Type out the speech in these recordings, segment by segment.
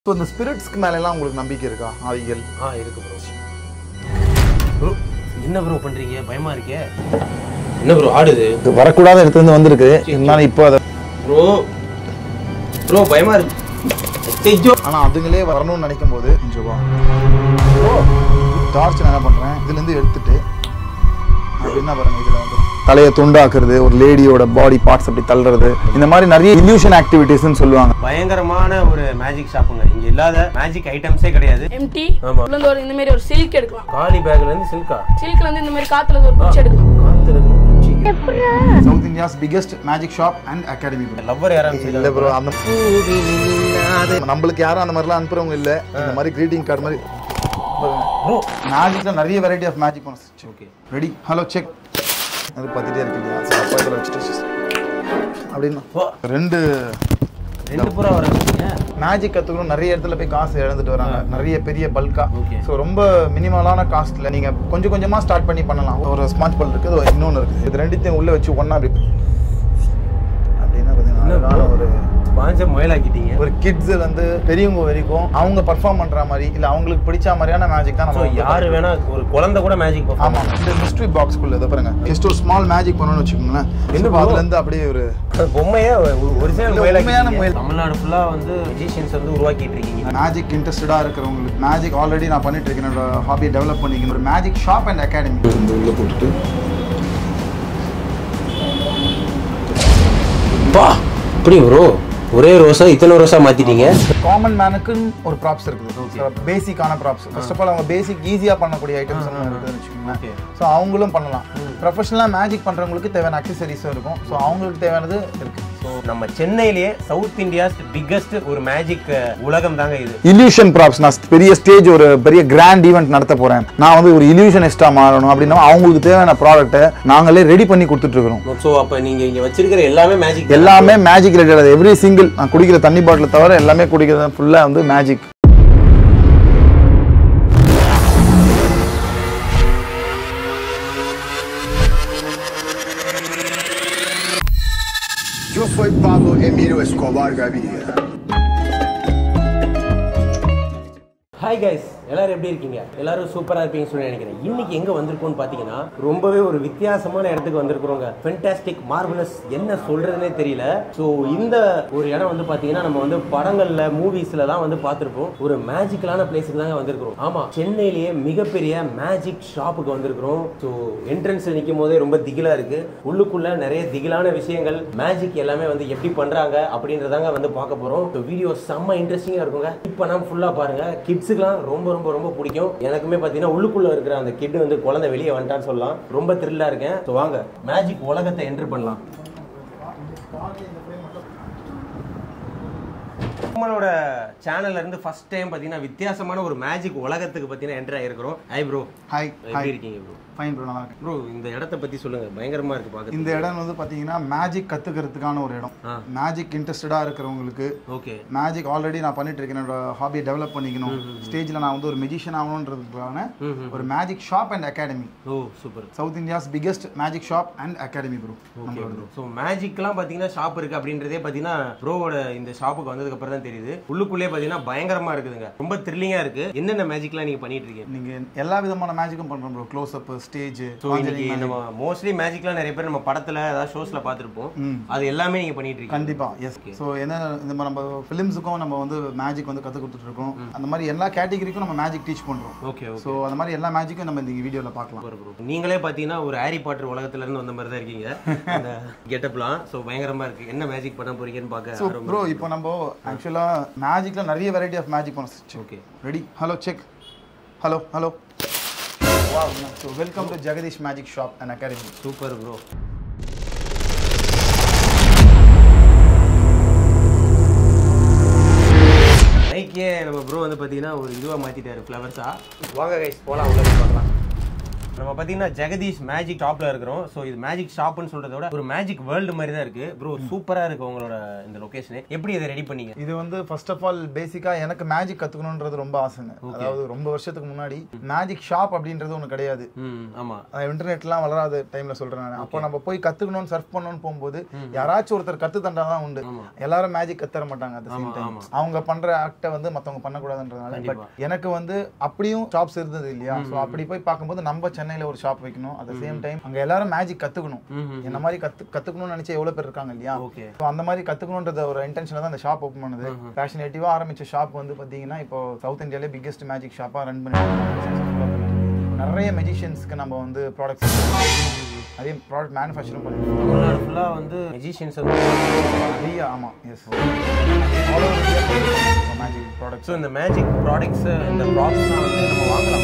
So இந்த ஸ்பிரிட்ஸ்க்கு மேலெல்லாம் உங்களுக்கு நம்பிக்கை இருக்கா ஆவிகள் ஆ இருக்கு ப்ரோ ப்ரோ என்ன ப்ரோ பண்றீங்க பயமா இருக்கே என்ன ப்ரோ ஆடுது இது வரக்கூடாத இடத்துல இருந்து வந்திருக்கு இருந்தாலும் இப்போ அதை ப்ரோ ப்ரோ பயமா இருக்கு ஐயோ ஆனால் அதுங்களே வரணும்னு நினைக்கும் போது கொஞ்சம் வா டார்ச் நான் என்ன பண்ணுறேன் இதுலேருந்து எடுத்துட்டு அப்படின்னா பாருங்க இதில் வந்து தலையை துண்டாக்குறது ஒரு லேடியோட பாடி பார்ட்ஸ் அப்படி தள்ளுறது இந்த மாதிரி நிறைய இல்யூஷன் ஆக்டிவிட்டீஸ்னு சொல்லுவாங்க பயங்கரமான ஒரு மேஜிக் ஷாப்புங்க இங்க இல்லாத மேஜிக் ஐட்டம்ஸே கிடையாது எம்டி ஆமா. உள்ள இருந்து ஒரு இந்த மாதிரி ஒரு சில்க் எடுக்கலாம் காலி பேக்ல இருந்து சில்கா சில்க்ல இருந்து இந்த மாதிரி காத்துல இருந்து ஒரு குச்சி எடுக்கலாம் காத்துல இருந்து குச்சி south India's biggest magic shop and academy lover யாரும் இல்ல ப்ரோ அந்த நம்மளுக்கு யாரும் அந்த மாதிரிலாம் அனுப்புறவங்க இல்ல இந்த மாதிரி கிரீட்டிங் கார்டு மாதிரி ப்ரோ மேஜிக்ல நிறைய வெரைட்டி ஆஃப் மேஜிக் பண்ண ஓகே ரெடி ஹலோ செக் அது பார்த்துட்டே இருக்கு இல்லையா சரி, அப்பா இதில் வச்சுட்டு அப்படின்னா ஓ ரெண்டு ரெண்டு புறா வரீங்க மேஜிக் கற்றுக்கணும் நிறைய இடத்துல போய் காசு இழந்துட்டு வராங்க நிறைய பெரிய பல்கா Okay. ஸோ ரொம்ப மினிமலான காஸ்ட்ல நீங்க கொஞ்சம் கொஞ்சமா ஸ்டார்ட் பண்ணி பண்ணலாம் ஒரு ஸ்மார்ட் பல் இருக்கு அது இன்னொன்று இருக்கு இது ரெண்டுத்தையும் உள்ள வச்சு ஒண்ணா அப்படி அப்படின்னா பார்த்தீங்கன்னா அழகான ஒரு பாஞ்ச முயலாக்கிட்டீங்க ஒரு கிட்ஸ் வந்து பெரியவங்க வரைக்கும் அவங்க பர்ஃபார்ம் பண்ற மாதிரி இல்ல அவங்களுக்கு பிடிச்ச மாதிரியான மேஜிக் தான் ஸோ நம்ம வந்து யாரு வேணா ஒரு குழந்தை கூட மேஜிக் ஆமா இந்த மிஸ்ட்ரி பாக்ஸ்க்குள்ள இதை பாருங்க ஜஸ்ட் ஒரு ஸ்மால் மேஜிக் பண்ணணும்னு வச்சுக்கோங்களேன் என்ன என்ன bro? அதுல இருந்து அப்படியே ஒரு பொம்மையே ஒரிஜினல் இல்ல, முயல் உண்மையான முயல். தமிழ்நாடு ஃபுல்லா வந்து மியூசிஷியன்ஸ் வந்து உருவாக்கிட்டு இருக்கீங்க மேஜிக் இன்ட்ரெஸ்டடா இருக்கிறவங்களுக்கு மேஜிக் ஆல்ரெடி நான் பண்ணிட்டு இருக்கேன் என்னோட ஹாபியை டெவலப் பண்ணிக்கணும் ஒரு மேஜிக் ஷாப் அண்ட் அகாடமி உள்ள போட்டுட்டு பா அப்படி ப்ரோ ஒரே ரோஸா இத்தனை ரோஸா மாத்திட்டீங்க காமன் மேனுக்குன்னு ஒரு ப்ராப்ஸ் இருக்குது பேசிக்கான ப்ராப்ஸ் ஃபர்ஸ்ட் ஆஃப் ஆல் அவங்க பேசிக் ஈஸியா பண்ணக்கூடிய ஐட்டம்ஸ் இருக்குதுன்னு வச்சுக்கோங்களேன் Okay. ஸோ அவங்களும் பண்ணலாம் ப்ரொஃபஷனலாக மேஜிக் பண்றவங்களுக்கு தேவையான அக்சசரிஸும் இருக்கும் ஸோ அவங்களுக்கு தேவையானது இருக்கு ஸோ நம்ம சென்னையிலேயே சவுத் இந்தியாஸ் பிக்கஸ்ட் ஒரு மேஜிக் உலகம் தாங்க இது இல்யூஷன் ப்ராப்ஸ் நான் பெரிய ஸ்டேஜ் ஒரு பெரிய கிராண்ட் ஈவெண்ட் நடத்த போறேன் நான் வந்து ஒரு இல்யூஷனிஸ்டா மாறணும் அப்படின்னா அவங்களுக்கு தேவையான ப்ராடக்ட்டை நாங்களே ரெடி பண்ணி கொடுத்துட்டு இருக்கிறோம் ஸோ அப்போ நீங்க இங்க வச்சிருக்கிற எல்லாமே மேஜிக் எல்லாமே மேஜிக் ரிலேட்டட் எவ்ரி சிங்கிள் நான் குடிக்கிற தண்ணி பாட்டில் தவிர எல்லாமே குடிக்கிறது ஃபுல்லாக வந்து magic Yo soy Pablo Emilio Escobar Gaviria. Hi guys எல்லாரும் எப்படி இருக்கீங்க எல்லாரும் சூப்பரா இருப்பீங்கன்னு சொல்லி நினைக்கிறேன் இன்னைக்கு எங்க வந்திருக்கோம்னு பாத்தீங்கன்னா ரொம்பவே ஒரு வித்தியாசமான இடத்துக்கு வந்திருக்கிறோங்க ஃபென்டாஸ்டிக் மார்வலஸ் என்ன சொல்றதுனே தெரியல ஸோ இந்த ஒரு இடம் வந்து பாத்தீங்கன்னா நம்ம வந்து படங்கள்ல மூவிஸ்ல தான் வந்து பார்த்திருப்போம் ஒரு மேஜிக்கலான பிளேஸுக்கு தாங்க வந்திருக்கிறோம் ஆமா சென்னையிலேயே மிகப்பெரிய மேஜிக் ஷாப்புக்கு வந்திருக்கிறோம் ஸோ என்ட்ரன்ஸ்ல நிற்கும் போதே ரொம்ப திகிலா இருக்கு உள்ளுக்குள்ள நிறைய திகிலான விஷயங்கள் மேஜிக் எல்லாமே வந்து எப்படி பண்றாங்க அப்படின்றதாங்க வந்து பார்க்க போறோம் ஸோ வீடியோ செம்ம இன்ட்ரெஸ்டிங்கா இருக்குங்க இப்போ நம்ம ஃபுல்லா பாருங்க கிட்ஸுக்குலாம் ரொம்ப ரொம்ப ரொம்ப பிடிக்கும் எனக்குமே பார்த்தீங்கன்னா உள்ளுக்குள்ள இருக்கிற அந்த கிட் வந்து குழந்தை வெளியே வந்துட்டான்னு சொல்லலாம் ரொம்ப த்ரில்லா இருக்கேன் ஸோ வாங்க மேஜிக் உலகத்தை என்ட்ரு பண்ணலாம் நம்மளோட சேனல்ல இருந்து ஃபர்ஸ்ட் டைம் பார்த்தீங்கன்னா வித்தியாசமான ஒரு மேஜிக் உலகத்துக்கு பார்த்தீங்கன்னா என்ட்ரு ஆயிருக்கிறோம் ஹாய் ப்ரோ ஹாய் எப்படி ஹாய் இருக்கீங்க ப்ரோ ஃபைன் ப்ரோ நல்லா இருக்கேன் ப்ரோ இந்த இடத்த பத்தி சொல்லுங்க பயங்கரமா இருக்கு பார்க்க இந்த இடம் வந்து பார்த்தீங்கன்னா மேஜிக் கற்றுக்கிறதுக்கான ஒரு இடம் ஆ. மேஜிக் இன்ட்ரெஸ்டடாக இருக்கிறவங்களுக்கு ஓகே மேஜிக் ஆல்ரெடி நான் பண்ணிட்டு இருக்கேன் என்னோட ஹாபியை டெவலப் பண்ணிக்கணும் ஸ்டேஜில் நான் வந்து ஒரு மெஜிஷியன் ஆகணுன்றதுக்கான ஒரு magic shop and academy oh super south India's biggest magic shop and academy bro okay bro so மேஜிக்லாம் பார்த்தீங்கன்னா ஷாப் இருக்கு அப்படின்றதே பார்த்தீங்கன்னா ப்ரோவோட இந்த ஷாப்புக்கு வந்ததுக்கு அப்புறம் தான் தெரியுது உள்ளுக்குள்ளே பார்த்தீங்கன்னா பயங்கரமா இருக்குதுங்க ரொம்ப த்ரில்லிங்கா இருக்கு என்னென்ன மேஜிக்லாம் நீங்க பண்ணிட்டு இருக்கீங்க நீங்கள் எல்லா விதமான மேஜிக்கும் பண்ணுறோம் bro close up stage so இன்னைக்கு நம்ம மோஸ்ட்லி மேஜிக்லாம் நிறைய பேர் நம்ம படத்துல ஏதாவது ஷோஸ்ல பார்த்துருப்போம் ம். அது எல்லாமே நீங்க பண்ணிட்டு இருக்கீங்க கண்டிப்பா எஸ் ஸோ என்ன இந்த மாதிரி நம்ம ஃபிலிம்ஸுக்கும் நம்ம வந்து மேஜிக் வந்து கற்றுக் கொடுத்துட்டு இருக்கோம் அந்த மாதிரி எல்லா கேட்டகரிக்கும் நம்ம மேஜிக் டீச் பண்ணுறோம் ஓகே ஓகே ஸோ அந்த மாதிரி எல்லா மேஜிக்கும் நம்ம இந்த வீடியோவில் பார்க்கலாம் ப்ரோ நீங்களே பார்த்தீங்கன்னா ஒரு ஹாரி பாட்டர் உலகத்துல இருந்து வந்த மாதிரி தான் இருக்கீங்க அந்த கெட்டப்லாம் ஸோ பயங்கரமா இருக்கு என்ன மேஜிக் பண்ண போறீங்கன்னு பார்க்க ஸோ ஆர்வமா ப்ரோ இப்போ நம்ம ஆக்சுவலாக மேஜிக்கில் நிறைய வெரைட்டி ஆஃப் மேஜிக் பண்ண okay ready hello check hello hello வா so welcome to Jagadish magic shop and academy super bro மைக்கே நம்ம ப்ரோ வந்து பார்த்தீங்கன்னா ஒரு இதுவாக மாற்றிட்டாரு ஃப்ளவர்ஸா வாங்க கைஸ் போகலாம் உள்ள போய் பார்க்கலாம் நம்ம பாத்தீங்கன்னா ஜெகதீஷ் மேஜிக் ஷாப்ல இருக்கிறோம் சோ இது மேஜிக் ஷாப்னு சொல்றத விட ஒரு மேஜிக் வேர்ல்டு மாதிரி தான் இருக்கு ப்ரோ சூப்பரா இருக்கு உங்களோட இந்த லொகேஷன் எப்படி இதை ரெடி பண்ணீங்க இது வந்து ஃபர்ஸ்ட் ஆஃப் ஆல் பேசிக்கா எனக்கு மேஜிக் கத்துக்கணும்ன்றது ரொம்ப ஆசைங்க அதாவது ரொம்ப வருஷத்துக்கு முன்னாடி மேஜிக் ஷாப் அப்படின்றது ஒண்ணு கிடையாது ம் ஆமா இன்டர்நெட்லாம் வளராத டைம்ல சொல்றேன் நான் அப்போ நம்ம போய் கத்துக்கணும்னு சர்ச் பண்ணணும்னு போகும்போது யாராச்சும் ஒருத்தர் கத்து தந்தா தான் உண்டு எல்லாரும் மேஜிக் கத்தர மாட்டாங்க at the same time அவங்க பண்ற ஆக்ட வந்து மத்தவங்க பண்ணக்கூடாதுன்றதுனால பட் எனக்கு வந்து அப்படியும் ஷாப்ஸ் இருந்தது இல்லையா சோ அப்படி போய் பார்க்கும்போது நம்ம சென்னையில ஒரு ஷாப் வைக்கணும் at the சேம் டைம் அங்க எல்லாரும் மேஜிக் கத்துக்கணும் என்ன மாதிரி கத்து கத்துக்கணும்னு நினைச்ச எவ்வளவு பேர் இருக்காங்க இல்லையா ஓகே ஸோ அந்த மாதிரி கத்துக்கணுன்றத ஒரு இன்டென்ஷனில் தான் அந்த ஷாப் ஓப்பன் பண்ணுது பேஷனேட்டிவா ஆரம்பிச்ச ஷாப் வந்து பாத்தீங்கன்னா இப்போ சவுத் இந்தியாலே பிக்கெஸ்ட் மேஜிக் ஷாப்பா ரன் பண்ணிட்டு நிறைய மெஜிஷியன்ஸ்க்கு நம்ம வந்து ப்ராடக்ட்ஸ் நிறைய ப்ராடக்ட் மேனுஃபேக்சரும் பண்ணிருக்கோம் தமிழ்நாடு ஃபுல்லா வந்து மெஜிஷியன்ஸ் வந்து நிறைய ஆமா yes all over India magic products so இந்த மேஜிக் ப்ராடக்ட்ஸ் இந்த ப்ராப்ஸ்லாம் வந்து நம்ம வாங்கலாம்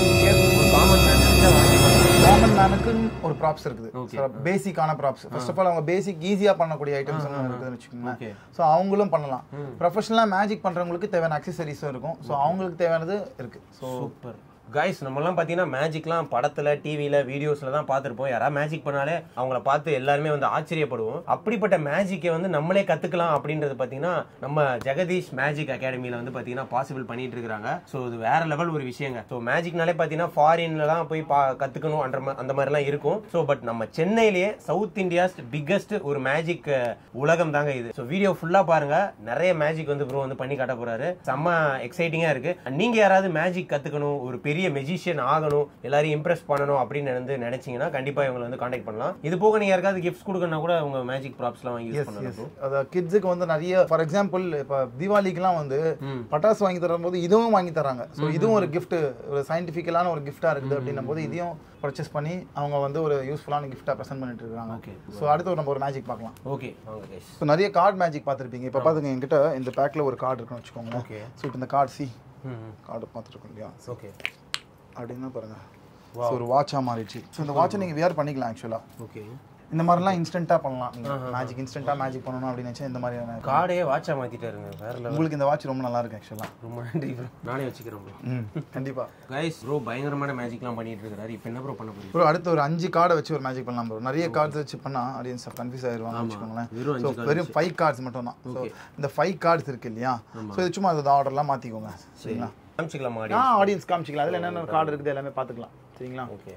ஒரு காமன் மேன் நினைச்சா வாங்கிக்கலாம் காமன் மேனுக்குன்னு ஒரு ப்ராப்ஸ் இருக்குது பேசிக்கான ப்ராப்ஸ் ஃபர்ஸ்ட் ஆஃப் ஆல் அவங்க பேசிக் ஈஸியா பண்ணக்கூடிய ஐட்டம்ஸ் இருக்குதுன்னு வச்சுக்கோங்களேன் Okay. ஸோ அவங்களும் பண்ணலாம் ப்ரொஃபஷனலாக மேஜிக் பண்றவங்களுக்கு தேவையான அக்சசரிஸும் இருக்கும் ஸோ அவங்களுக்கு தேவையானது இருக்கு ஸோ சூப்பர் கைஸ் நம்மலாம் பார்த்தீங்கன்னா மேஜிக்லாம் படத்துல டிவியில வீடியோஸ்ல தான் பார்த்துருப்போம் யாராவது மேஜிக் பண்ணாலே அவங்கள பார்த்து எல்லாருமே வந்து ஆச்சரியப்படுவோம் அப்படிப்பட்ட மேஜிக்கை வந்து நம்மளே கத்துக்கலாம் அப்படின்றது பார்த்தீங்கன்னா நம்ம ஜெகதீஷ் மேஜிக் அகாடமியில வந்து பார்த்தீங்கன்னா பாசிபிள் பண்ணிட்டு இருக்காங்க ஸோ இது வேற லெவல் ஒரு விஷயங்க ஸோ மேஜிக்னாலே பார்த்தீங்கன்னா ஃபாரின்லலாம் போய் பா கத்துக்கணும் அந்த மா- அந்த மாதிரிலாம் இருக்கும் ஸோ பட் நம்ம சென்னையிலேயே சவுத் இந்தியாஸ் பிக்கஸ்ட் ஒரு மேஜிக் உலகம் தாங்க இது ஸோ வீடியோ ஃபுல்லா பாருங்க நிறைய மேஜிக் வந்து ப்ரோ வந்து பண்ணி காட்ட போறாரு செம்ம எக்ஸைட்டிங்கா இருக்கு நீங்க யாராவது மேஜிக் கத்துக்கணும் ஒரு பெரிய மெஜிஷியன் ஆகணும் எல்லாரையும் இம்ப்ரெஸ் பண்ணணும் அப்படின்னு வந்து நினைச்சீங்கன்னா கண்டிப்பா இவங்களை வந்து காண்டாக்ட் பண்ணலாம் இது போக நீங்க யாருக்காவது கிஃப்ட்ஸ் கொடுக்கணும்னா கூட உங்க மேஜிக் ப்ராப்ஸ்லாம் வாங்கி யூஸ் எஸ் பண்ணலாம் எஸ் bro. அத கிட்ஸுக்கு வந்து நிறைய ஃபார் எக்ஸாம்பிள் இப்போ தீபாவளிக்குலாம் வந்து பட்டாசு வாங்கி தரும்போது இதுவும் வாங்கி தராங்க ஸோ இதுவும் ஒரு gift ஒரு சயின்டிஃபிக்கலான ஒரு கிஃப்டா இருக்குது அப்படின்னும் போது இதையும் பர்ச்சேஸ் பண்ணி அவங்க வந்து ஒரு யூஸ்ஃபுல்லான கிஃப்டா ப்ரெசென்ட் பண்ணிட்டு இருக்காங்க Okay. ஸோ அடுத்து நம்ம ஒரு மேஜிக் பார்க்கலாம் ஓகே வாங்க கைஸ் ஸோ நிறைய கார்டு மேஜிக் பார்த்துருப்பீங்க இப்போ பாத்துங்க என்கிட்ட இந்த பேக்கில் ஒரு கார்டு இருக்குன்னு வச்சுக்கோங்களேன் Okay. ஸோ இப்போ இந்த கார்டு சி ம் கார்டு பார்த்துருக்கோம் இல்லையா ஓகே அப்படின்னா பாருங்க ஸோ ஒரு வாட்சாக மாறிடுச்சு ஸோ இந்த வாட்சை நீங்கள் வியர் பண்ணிக்கலாம் ஆக்சுவலாக ஓகே இந்த மாதிரிலாம் இன்ஸ்டண்ட்டாக பண்ணலாம் நீங்கள் மேஜிக் இன்ஸ்டண்ட்டாக மேஜிக் பண்ணணும் அப்படின்னு நினச்சா இந்த மாதிரியான கார்டே வாட்சா மாத்திட்டாருங்க வேற லெவல் உங்களுக்கு இந்த வாட்ச் ரொம்ப நல்லா இருக்கு ஆக்சுவலாக ரொம்ப நன்றி bro. நானே வச்சுக்கிறேன் ப்ரோ ம் கண்டிப்பா கைஸ் ப்ரோ பயங்கரமான மேஜிக்லாம் பண்ணிட்டு இருக்காரு இப்போ என்ன ப்ரோ பண்ண போறீங்க ப்ரோ அடுத்து ஒரு அஞ்சு கார்டை வச்சு ஒரு மேஜிக் பண்ணலாம் ப்ரோ நிறைய கார்ட்ஸ் வச்சு பண்ணா ஆடியன்ஸ் கன்ஃபியூஸ் ஆயிருவாங்க வச்சுக்கோங்களேன் வெறும் ஸோ அஞ்சு cards வெறும் ஃபைவ் கார்ட்ஸ் மட்டும் தான் ஸோ இந்த ஃபைவ் கார்ட்ஸ் இருக்கு இல்லையா ஸோ இது சும்மா அது ஆர்டர்லாம் மாற்றிக்கோங்க சரிங்களா காமிச்சிக்கலாம் ஆ ஆடி ஆடியன்ஸ் காமிச்சிக்கலாம் அதில் என்னென்ன கார்டு இருக்குது எல்லாமே பார்த்துக்கலாம் சரிங்களா ஓகே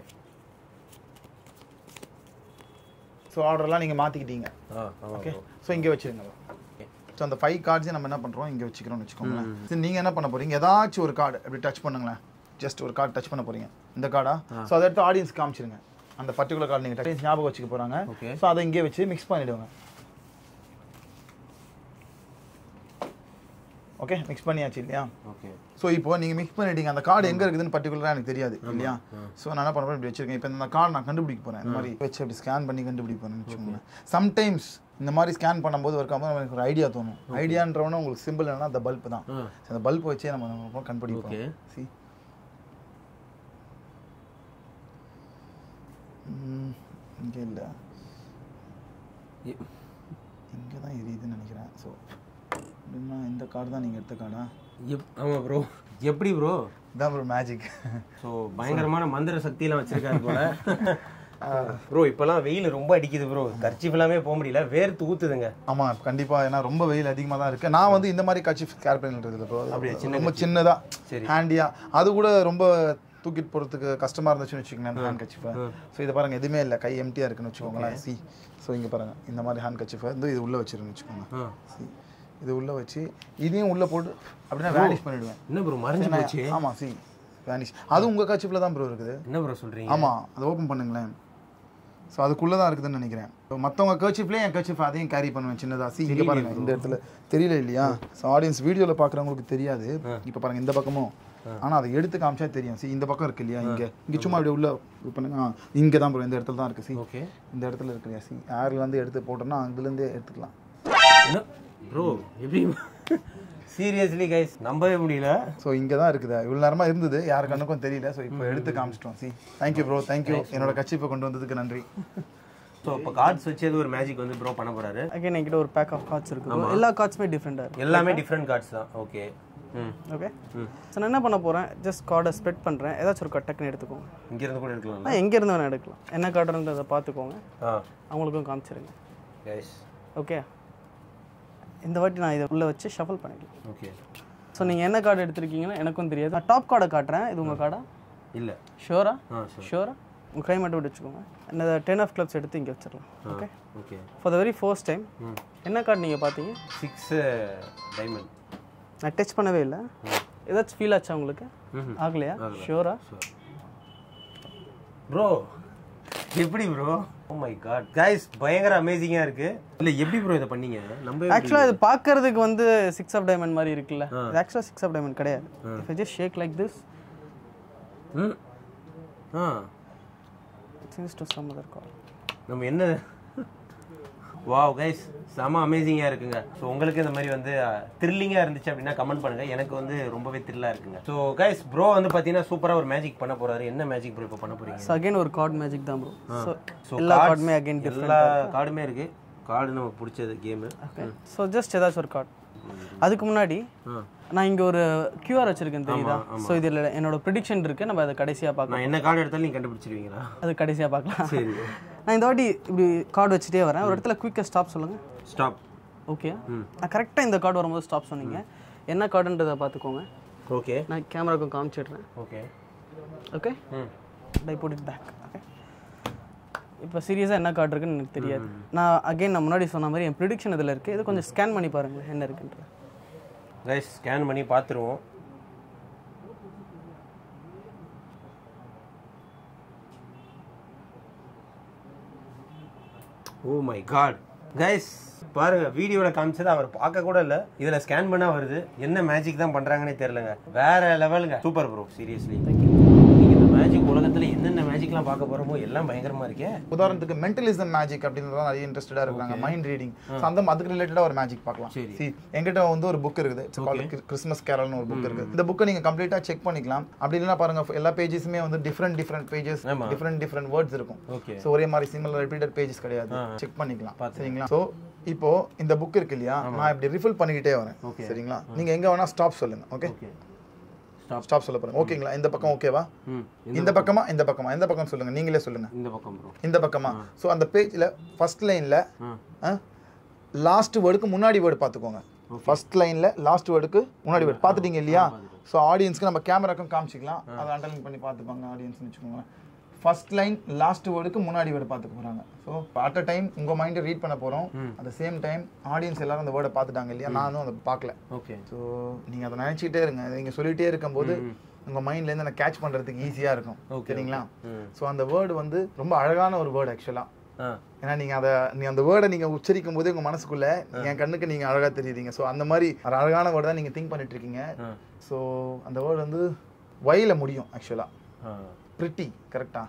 ஸோ ஆர்டர்லாம் நீங்கள் மாற்றிக்கிட்டீங்க ஆ ஆமா ஓகே ஸோ இங்கே வச்சுருங்க ஸோ அந்த ஃபைவ் கார்ட்ஸையும் நம்ம என்ன பண்ணுறோம் இங்கே வச்சுக்கிறோம்னு வச்சுக்கோங்களேன் சரி நீங்கள் என்ன பண்ண போறீங்க ஏதாச்சும் ஒரு கார்டு அப்படி டச் பண்ணுங்களேன் ஜஸ்ட் ஒரு கார்டு டச் பண்ண போறீங்க இந்த கார்டா ஸோ அதை எடுத்து ஆடியன்ஸ் காமிச்சிருங்க அந்த பர்டிகுலர் கார்டு நீங்கள் டச் ஞாபகம் வச்சுக்க போகிறாங்க Okay. ஸோ அதை இங்கே வச்சு மிக்ஸ் பண்ணிவிடுவாங்க ஓகே மிக்ஸ் பண்ணியாச்சு இல்லையா ஓகே ஸோ இப்போ நீங்கள் மிக்ஸ் பண்ணிட்டீங்க அந்த கார்டு எங்கே இருக்குதுன்னு பர்டிகுலராக எனக்கு தெரியாது இல்லையா ஸோ நான் என்ன பண்ண போறேன் இப்படி வச்சிருக்கேன் இப்போ இந்த கார்டு நான் கண்டுபிடிக்க போகிறேன் இந்த மாதிரி வச்சு அப்படி ஸ்கேன் பண்ணி கண்டுபிடிக்க போகிறேன் வச்சுக்கோங்களேன் சம்டைம்ஸ் இந்த மாதிரி ஸ்கேன் பண்ணும்போது ஒரு கம்பெனி எனக்கு ஒரு ஐடியா தோணும் ஐடியான்றவன உங்களுக்கு சிம்பிள் என்னன்னா அந்த பல்ப் தான் ஆ. So, அந்த பல்ப் வச்சே நம்ம நம்ம கண்டுபிடிப்போம் Okay. சி இங்கே இல்லை இங்கே தான் எரியுதுன்னு நினைக்கிறேன் ஸோ அப்படின்னா இந்த கார்டு தான் நீங்கள் எடுத்த கார்டா எப் ஆமா ப்ரோ எப்படி ப்ரோ இதான் ஒரு மேஜிக் ஸோ பயங்கரமான மந்திர சக்தியெல்லாம் வச்சிருக்காரு போல ப்ரோ இப்பெல்லாம் வெயில் ரொம்ப அடிக்குது ப்ரோ கர்ச்சிஃப் எல்லாமே போக முடியல வேர்த்து ஊத்துதுங்க ஆமாம் கண்டிப்பாக ஏன்னா ரொம்ப வெயில் அதிகமாக தான் இருக்குது நான் வந்து இந்த மாதிரி கட்சி கேர் பண்ணிட்டு இல்லை ப்ரோ அப்படியா, சின்ன ரொம்ப சின்னதாக சரி. ஹேண்டியாக அது கூட ரொம்ப தூக்கிட்டு போகிறதுக்கு கஷ்டமாக இருந்துச்சுன்னு வச்சுக்கோங்களேன் ஹேண்ட் கச்சிஃபை ஸோ இதை பாருங்கள் எதுவுமே இல்லை கை எம்டியாக இருக்குன்னு வச்சுக்கோங்களேன் சி ஸோ இங்கே பாருங்கள் இந்த மாதிரி ஹேண்ட் கச்சிஃபை வந்து இது உள்ளே வச்சிருன்னு வச்சுக்கோங்க ஆ. சி இது உள்ளே வச்சு இதையும் உள்ளே போட்டு அப்படின்னா வேனிஷ் பண்ணிவிடுவேன் என்ன ப்ரோ மறைஞ்சு போச்சு ஆமாம் சி வேனிஷ் அது உங்கள் கச்சிஃபில் தான் ப்ரோ இருக்குது என்ன ப்ரோ சொல்றீங்க ஆமாம் அதை ஓப்பன் பண்ணுங்களேன் ஸோ அதுக்குள்ளே தான் இருக்குதுன்னு நினைக்கிறேன் மற்றவங்க கர்ச்சிஃப்லேயே என் கர்ச்சிஃப் அதையும் கேரி பண்ணுவேன் சின்னதாக சி இங்கே பாருங்க இந்த இடத்துல தெரியல இல்லையா ஸோ ஆடியன்ஸ் வீடியோவில் பார்க்குறவங்களுக்கு தெரியாது இப்போ பாருங்க இந்த பக்கமும் ஆனால் அதை எடுத்து காமிச்சா தெரியும் சி இந்த பக்கம் இருக்கு இல்லையா இங்கே இங்கே சும்மா அப்படியே உள்ள இது பண்ணுங்க இங்கே தான் ப்ரோ இந்த இடத்துல தான் இருக்குது சி ஓகே இந்த இடத்துல இருக்கு இல்லையா சி ஏர்ல வந்து எடுத்து போட்டோம்னா அதுலேருந்தே எடுத்துக்கலாம் என்ன ப்ரோ எப்படி சீரியஸ்லி கைஸ் நம்பவே முடியல ஸோ இங்கே தான் இருக்குது இவ்வளோ நேரமாக இருந்தது யாரு கண்ணுக்கும் தெரியல ஸோ இப்போ எடுத்து காமிச்சிட்டோம் சி தேங்க்யூ ப்ரோ தேங்க்யூ என்னோட கட்சிப்பை கொண்டு வந்ததுக்கு நன்றி ஸோ இப்போ கார்ட்ஸ் வச்சு ஏதோ ஒரு மேஜிக் வந்து ப்ரோ பண்ண போறாரு அகைன் என்கிட்ட ஒரு பேக் ஆஃப் கார்ட்ஸ் இருக்கு bro. எல்லா கார்ட்ஸுமே டிஃப்ரெண்டாக இருக்கு எல்லாமே டிஃப்ரெண்ட் கார்ட்ஸ் தான் ஓகே ஓகே ஸோ நான் என்ன பண்ண போகிறேன் ஜஸ்ட் கார்டை ஸ்ப்ரெட் பண்ணுறேன் ஏதாச்சும் ஒரு கார்டு டக்குன்னு எடுத்துக்கோங்க இங்க இருந்து கூட எடுக்கலாம் நான் எங்கேருந்து வேணால் எடுக்கலாம் என்ன கார்டுன்றதை பார்த்துக்கோங்க ஆ அவங்களுக்கும் காமிச்சிருங்க கைஸ் ஓகே இந்த வாட்டி நான் இதை உள்ளே வச்சு ஷஃபல் பண்ணிக்கலாம் ஓகே ஸோ நீங்கள் என்ன கார்டு எடுத்திருக்கீங்கன்னு எனக்கும் தெரியாது நான் டாப் கார்டை காட்டுறேன் இது உங்கள் கார்டா இல்ல ஷோரா ஆ sure ஷோரா உங்கள் கை மட்டும் விட்டு வச்சுக்கோங்க இந்த டென் ஆஃப் கிளப்ஸ் எடுத்து இங்கே வச்சிடலாம் okay okay for the very first time என்ன கார்டு நீங்கள் பார்த்தீங்க சிக்ஸ் டைமண்ட் நான் டச் பண்ணவே இல்லை ஏதாச்சும் ஃபீல் ஆச்சா உங்களுக்கு ஆகலையா ஷோரா ப்ரோ எப்படி bro oh my god guys பயங்கர அமேசிங்கா இருக்கு இல்ல எப்படி ப்ரோ இதை பண்ணீங்க நம்ம ஆக்சுவலாக இது பார்க்கறதுக்கு வந்து சிக்ஸ் ஆஃப் டைமண்ட் மாதிரி இருக்குல்ல இது ஆக்சுவலாக சிக்ஸ் ஆஃப் டைமண்ட் கிடையாது if just shake like this hmm ah changes to some other call நம்ம என்ன வாவ் கைஸ் செம அமேசிங்காக இருக்குங்க ஸோ உங்களுக்கு இந்த மாதிரி வந்து த்ரில்லிங்காக இருந்துச்சு அப்படின்னா கமெண்ட் பண்ணுங்க எனக்கு வந்து ரொம்பவே த்ரில்லாக இருக்குங்க ஸோ கைஸ் ப்ரோ வந்து பார்த்தீங்கன்னா சூப்பராக ஒரு மேஜிக் பண்ண போறாரு என்ன மேஜிக் ப்ரோ இப்போ பண்ண போறீங்க ஸோ அகைன் ஒரு கார்டு மேஜிக் தான் ப்ரோ ஸோ ஸோ எல்லா கார்டுமே அகைன் எல்லா கார்டுமே இருக்கு கார்டு நமக்கு பிடிச்சது கேமு ஸோ ஜஸ்ட் ஏதாச்சும் ஒரு கார்டு அதுக்கு முன்னாடி நான் இங்கே ஒரு கியூஆர் வச்சிருக்கேன் தெரியுதா ஸோ இதில் என்னோட ப்ரிடிக்ஷன் இருக்கு நம்ம அதை கடைசியாக பார்க்கலாம் நான் என்ன கார்டு எடுத்தாலும் நீங்கள் கண்டுபிடிச்சிருவீங்களா அது கடைசியாக பார்க்கலாம் சரி நான் இந்த வாட்டி இப்படி கார்டு வச்சுட்டே வரேன் ஒரு இடத்துல குயிக்காக ஸ்டாப் சொல்லுங்கள் ஸ்டாப் ஓகே நான் கரெக்டாக இந்த கார்டு வரும்போது ஸ்டாப் சொன்னீங்க என்ன கார்டுன்றதை பார்த்துக்கோங்க ஓகே நான் கேமராக்கும் காமிச்சிடுறேன் okay okay hmm I put it back okay இப்போ சீரியஸாக என்ன கார்டு இருக்குன்னு எனக்கு தெரியாது நான் அகைன் நான் முன்னாடி சொன்ன மாதிரி என் ப்ரிடிக்ஷன் இதில் இருக்குது இது கொஞ்சம் ஸ்கேன் பண்ணி பாருங்களேன் என்ன இருக்குன்ற கைஸ் ஸ்கேன் பண்ணி பார்த்துருவோம் ஓ மை காட் கைஸ் பாருங்க வீடியோல காமிச்சது அவர் பார்க்க கூட இல்ல இதுல ஸ்கேன் பண்ணா வருது என்ன மேஜிக் தான் பண்றாங்கன்னே தெரியலங்க வேற லெவலுங்க சூப்பர் ப்ரோ சீரியஸ்லி நீங்க இந்த மேஜிக் உலகத்துல என்னென்ன மேஜிக்லாம் பார்க்க போறோமோ எல்லாம் பயங்கரமா இருக்கே உதாரணத்துக்கு மென்டலிசம் மேஜிக் அப்படின்றத நிறைய இன்ட்ரெஸ்டடா இருக்காங்க மைண்ட் ரீடிங் அந்த அதுக்கு ரிலேட்டடா ஒரு மேஜிக் பார்க்கலாம் சரி. See, என்கிட்ட வந்து ஒரு புக் இருக்குது கிறிஸ்மஸ் கேரல்னு ஒரு புக் இருக்கு இந்த புக்கை நீங்க கம்ப்ளீட்டா செக் பண்ணிக்கலாம் அப்படி இல்லைன்னா பாருங்க எல்லா பேஜஸுமே வந்து டிஃப்ரெண்ட் டிஃப்ரெண்ட் பேஜஸ் ஆமா. டிஃப்ரெண்ட் டிஃப்ரெண்ட் வேர்ட்ஸ் இருக்கும் ஓகே ஸோ ஒரே மாதிரி சிமிலர் ரிப்பீட்டட் பேஜஸ் கிடையாது செக் பண்ணிக்கலாம் சரிங்களா ஸோ இப்போ இந்த புக் இருக்கு இல்லையா நான் இப்படி ரிஃபில் பண்ணிக்கிட்டே வரேன் சரிங்களா நீங்க எங்க வேணா ஸ்டாப் சொல்லுங்க ஓகே ஓகே ஸ்டாப் சொல்ல போறேன் ஓகேங்களா இந்த பக்கம் ஓகேவா ம் இந்த பக்கமா இந்த பக்கமா இந்த பக்கம் சொல்லுங்க நீங்களே சொல்லுங்க இந்த பக்கம் ப்ரோ இந்த பக்கமா ஸோ அந்த பேஜ்ல ஃபர்ஸ்ட் லைன்ல ஆ லாஸ்ட் வேர்டுக்கு முன்னாடி வேர்டு பார்த்துக்கோங்க ஃபர்ஸ்ட் லைன்ல லாஸ்ட் வேர்டுக்கு முன்னாடி வேர்டு பார்த்துட்டீங்க இல்லையா ஸோ ஆடியன்ஸ்க்கு நம்ம கேமராக்கும் காமிச்சிக்கலாம் அதை அண்டர்லைன் பண்ணி பார்த்துப்பாங்க ஆடியன்ஸ்னு வச்சுக்கோங்களேன் ஃபர்ஸ்ட் லைன் லாஸ்ட் வேர்டுக்கு முன்னாடி வேர்டு பார்த்துக்க போறாங்க ஸோ அட் அ டைம் உங்க மைண்டை ரீட் பண்ண போறோம் அட் சேம் டைம் ஆடியன்ஸ் எல்லாரும் அந்த வேர்டை பார்த்துட்டாங்க இல்லையா நானும் அதை பார்க்கல ஓகே ஸோ நீங்க அதை நினைச்சிட்டே இருங்க அதை நீங்க சொல்லிட்டே இருக்கும்போது உங்க மைண்ட்ல இருந்து நான் கேட்ச் பண்றதுக்கு ஈஸியா இருக்கும் சரிங்களா ஸோ அந்த வேர்டு வந்து ரொம்ப அழகான ஒரு வேர்டு ஆக்சுவலா ஆ ஏன்னா நீங்க அத நீ அந்த வேர்டை நீங்க உச்சரிக்கும் போதே உங்க மனசுக்குள்ள என் கண்ணுக்கு நீங்க அழகா தெரியுறீங்க ஸோ அந்த மாதிரி ஒரு அழகான வேர்டு தான் நீங்க திங்க் பண்ணிட்டு இருக்கீங்க ஸோ அந்த வேர்டு வந்து வயல முடியும் ஆக்சுவலா ஆ பிரிட்டி கரெக்டா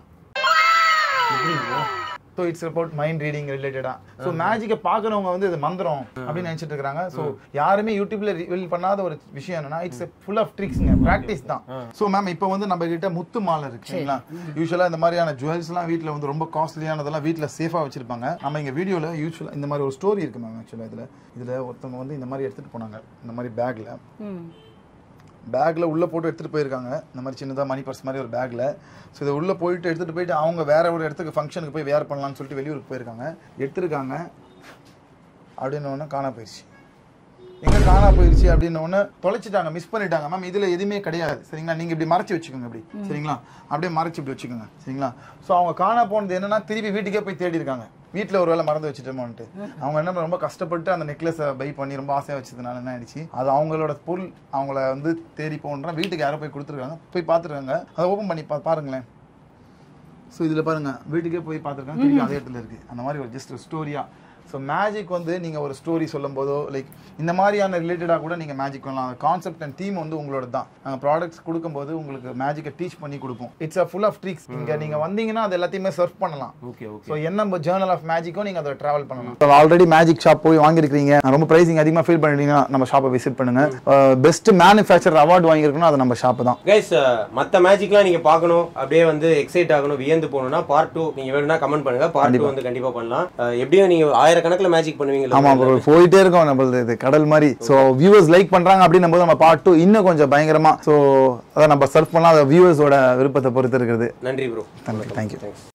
so it's about mind reading ரிலேட்டடா ஸோ மேஜிக்கை பார்க்குறவங்க வந்து இது மந்திரம் அப்படின்னு நினைச்சிட்டு இருக்காங்க ஸோ யாருமே யூடியூப்ல ரிவீல் பண்ணாத ஒரு விஷயம் என்னன்னா இட்ஸ் ஃபுல் ஆஃப் ட்ரிக்ஸ்ங்க ப்ராக்டிஸ் தான் ஸோ மேம் இப்போ வந்து நம்ம கிட்ட முத்து மாலை இருக்கு சரிங்களா யூஸ்வலாக இந்த மாதிரியான ஜுவல்ஸ்லாம் வீட்டில் வந்து ரொம்ப காஸ்ட்லியானதெல்லாம் வீட்டில் சேஃபாக வச்சிருப்பாங்க நம்ம இங்கே வீடியோவில் யூஸ்வலாக இந்த மாதிரி ஒரு ஸ்டோரி இருக்கு மேம் ஆக்சுவலாக இதில் இதில் ஒருத்தவங்க வந்து இந்த மாதிரி எடுத்துகிட்டு போனாங்க இந்த மாதிரி பேக்கில் பேக்ல உள்ள போட்டு எடுத்துட்டு போயிருக்காங்க இந்த மாதிரி சின்னதா மணி பர்ஸ் மாதிரி ஒரு பேக்ல ஸோ இதை உள்ள போயிட்டு எடுத்துட்டு போயிட்டு அவங்க வேற ஒரு இடத்துக்கு ஃபங்க்ஷனுக்கு போய் வேர் பண்ணலாம்னு சொல்லிட்டு வெளியூருக்கு போயிருக்காங்க எடுத்திருக்காங்க அப்படின்னு ஒன்று காணா போயிடுச்சு எங்க காணா போயிடுச்சு அப்படின்னு ஒன்று தொலைச்சிட்டாங்க மிஸ் பண்ணிட்டாங்க மேம் இதுல எதுவுமே கிடையாது சரிங்களா நீங்க இப்படி மறைச்சு வச்சுக்கோங்க இப்படி சரிங்களா அப்படியே மறைச்சு இப்படி வச்சுக்கோங்க சரிங்களா ஸோ அவங்க காணா போனது என்னன்னா திருப்பி வீட்டுக்கே போய் தேடி இருக்காங்க வீட்டில் ஒரு வேளை மறந்து வச்சுட்டோமோன்ட்டு அவங்க என்ன ரொம்ப கஷ்டப்பட்டு அந்த நெக்லஸை பை பண்ணி ரொம்ப ஆசையாக வச்சதுனால என்ன ஆயிடுச்சு அது அவங்களோட பொருள் அவங்கள வந்து தேடி போன்றா வீட்டுக்கு யாரோ போய் கொடுத்துருக்காங்க போய் பார்த்துருக்காங்க அதை ஓப்பன் பண்ணி பா பாருங்களேன் ஸோ இதில் பாருங்க வீட்டுக்கே போய் பார்த்துருக்காங்க திருப்பி அதே இடத்துல இருக்கு அந்த மாதிரி ஒரு ஜஸ்ட் ஒரு ஸ்டோரியா ஸோ மேஜிக் வந்து நீங்கள் ஒரு ஸ்டோரி சொல்லும் போதோ லைக் இந்த மாதிரியான ரிலேட்டடாக கூட நீங்கள் மேஜிக் பண்ணலாம் அந்த கான்செப்ட் அண்ட் தீம் வந்து உங்களோட தான் நாங்கள் ப்ராடக்ட்ஸ் கொடுக்கும்போது உங்களுக்கு மேஜிக்கை டீச் பண்ணி கொடுப்போம் it's a full of tricks இங்கே நீங்கள் வந்தீங்கன்னா அது எல்லாத்தையுமே சர்ஃப் பண்ணலாம் ஓகே ஓகே ஸோ என்ன ஜேர்னல் ஆஃப் மேஜிக்கும் நீங்கள் அதை ட்ராவல் பண்ணலாம் ஆல்ரெடி மேஜிக் ஷாப் போய் வாங்கியிருக்கீங்க ரொம்ப ப்ரைசிங் அதிகமாக ஃபீல் பண்ணிட்டீங்கன்னா நம்ம ஷாப்பை விசிட் பண்ணுங்க பெஸ்ட் மேனுஃபேக்சர் அவார்டு வாங்கியிருக்கணும் அது நம்ம ஷாப்பு தான் கைஸ் மற்ற மேஜிக்லாம் நீங்க பார்க்கணும் அப்படியே வந்து எக்ஸைட் ஆகணும் வியந்து போகணும்னா பார்ட் டூ நீங்க வேணும்னா கமெண்ட் பண்ணுங்க பார்ட் டூ வந்து கண்டிப்பா பண்ணலாம் அஹ், எப்படியும் நீங்க ஆயிரம் ஆயிரக்கணக்கில் மேஜிக் பண்ணுவீங்களா ஆமா ப்ரோ போயிட்டே இருக்கோம் நம்மளது இது கடல் மாதிரி ஸோ வியூவர்ஸ் லைக் பண்றாங்க அப்படின்னும் போது நம்ம பார்ட் டூ இன்னும் கொஞ்சம் பயங்கரமா ஸோ அதான் நம்ம சர்ஃப் பண்ணலாம் வியூவர்ஸோட விருப்பத்தை பொறுத்து இருக்குது நன்றி ப்ரோ தேங்க்யூ தேங்க்யூ